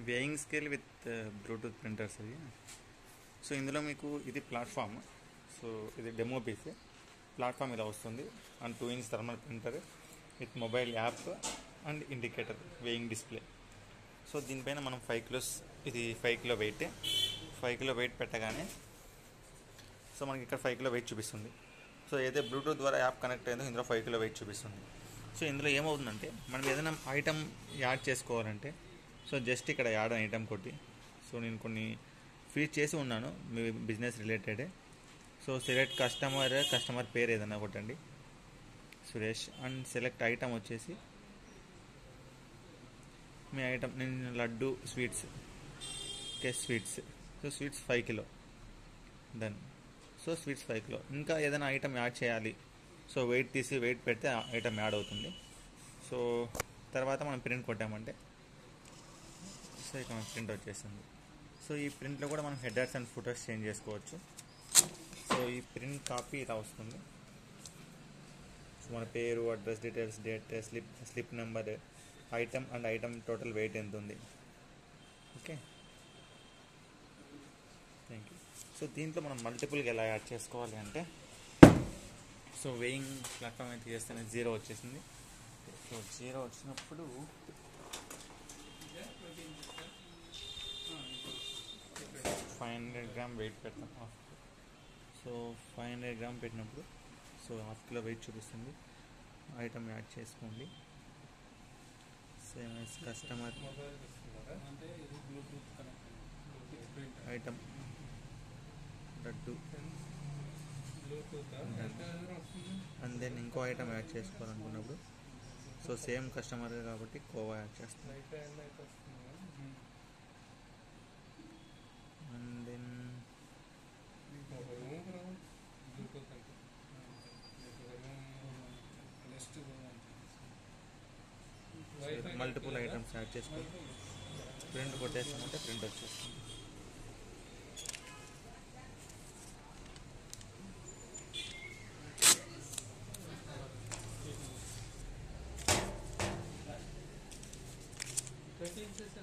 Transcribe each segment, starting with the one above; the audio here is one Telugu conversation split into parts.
Weighing scale with Bluetooth printers అవి సో ఇందులో మీకు ఇది ప్లాట్ఫామ్ సో ఇది డెమో పీస్ ప్లాట్ఫామ్ ఇలా వస్తుంది and two inch thermal printer with mobile app and indicator weighing display so దీనిపైన మనం ఫైవ్ కిలోస్ ఇది five kilo weight five kilo weight పెట్టగానే సో మనకి ఇక్కడ ఫైవ్ కిలో వెయిట్ చూపిస్తుంది సో ఏదైతే బ్లూటూత్ ద్వారా యాప్ కనెక్ట్ అయిందో ఇందులో ఫైవ్ కిలో వెయిట్ చూపిస్తుంది సో ఇందులో ఏమవుతుందంటే మనం ఏదైనా ఐటమ్ యాడ్ చేసుకోవాలంటే సో జస్ట్ ఇక్కడ యాడ్ ఐటమ్ కొట్టి సో నేను కొన్ని ఫీడ్ చేసి ఉన్నాను మీ బిజినెస్ రిలేటెడే సో సెలెక్ట్ కస్టమర్ కస్టమర్ పేరు ఏదైనా కొట్టండి సురేష్ అండ్ సెలెక్ట్ ఐటమ్ వచ్చేసి మీ ఐటమ్ నేను laddu sweets okay sweets so sweets five kilo done so sweets five kilo ఇంకా ఏదైనా ఐటమ్ యాడ్ చేయాలి సో వెయిట్ తీసి వెయిట్ పెడితే ఐటమ్ యాడ్ అవుతుంది సో తర్వాత మనం ప్రింట్ కొట్టామంటే సో ఇక మన ప్రింట్ వచ్చేసింది సో ఈ ప్రింట్లో కూడా మనం హెడర్స్ అండ్ ఫుటర్స్ చేంజ్ చేసుకోవచ్చు సో ఈ ప్రింట్ కాపీ ఇలా వస్తుంది సో మన పేరు address details date slip slip number item and item total weight ఎంత ఉంది ఓకే థ్యాంక్ యూ సో దీంట్లో మనం మల్టిపుల్గా ఎలా యాడ్ చేసుకోవాలి అంటే సో వెయింగ్ ప్లాట్ఫామ్ అయితే చేస్తేనే జీరో వచ్చేసింది సో జీరో వచ్చినప్పుడు ఫైవ్ హండ్రెడ్ గ్రామ్ వెయిట్ పెడతాం half so five hundred gram పెట్టినప్పుడు సో హాఫ్ కిలో వెయిట్ చూపిస్తుంది ఐటమ్ యాడ్ చేసుకోండి సేమ్ ఎస్ కస్టమర్ అంటే ఇది Bluetooth connect item laddu Bluetooth and then ఇంకో ఐటమ్ యాడ్ చేసుకోవాలనుకున్నప్పుడు సో సేమ్ కస్టమర్ కాబట్టి కోవా యాడ్ చేస్తాం లైట్ లైట్ వస్తుంది కదా. అండ్ దెన్ మీకు ఒక రూమ్ రా బ్లూటూత్ అంటే మీకు ఒక room next multiple items add చేసుకొని ప్రింట్ కొట్టేస్తామంటే ప్రింట్ వచ్చేస్తుంది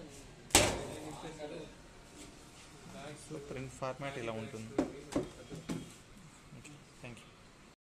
సో ప్రింట్ ఫార్మాట్ ఇలా ఉంటుంది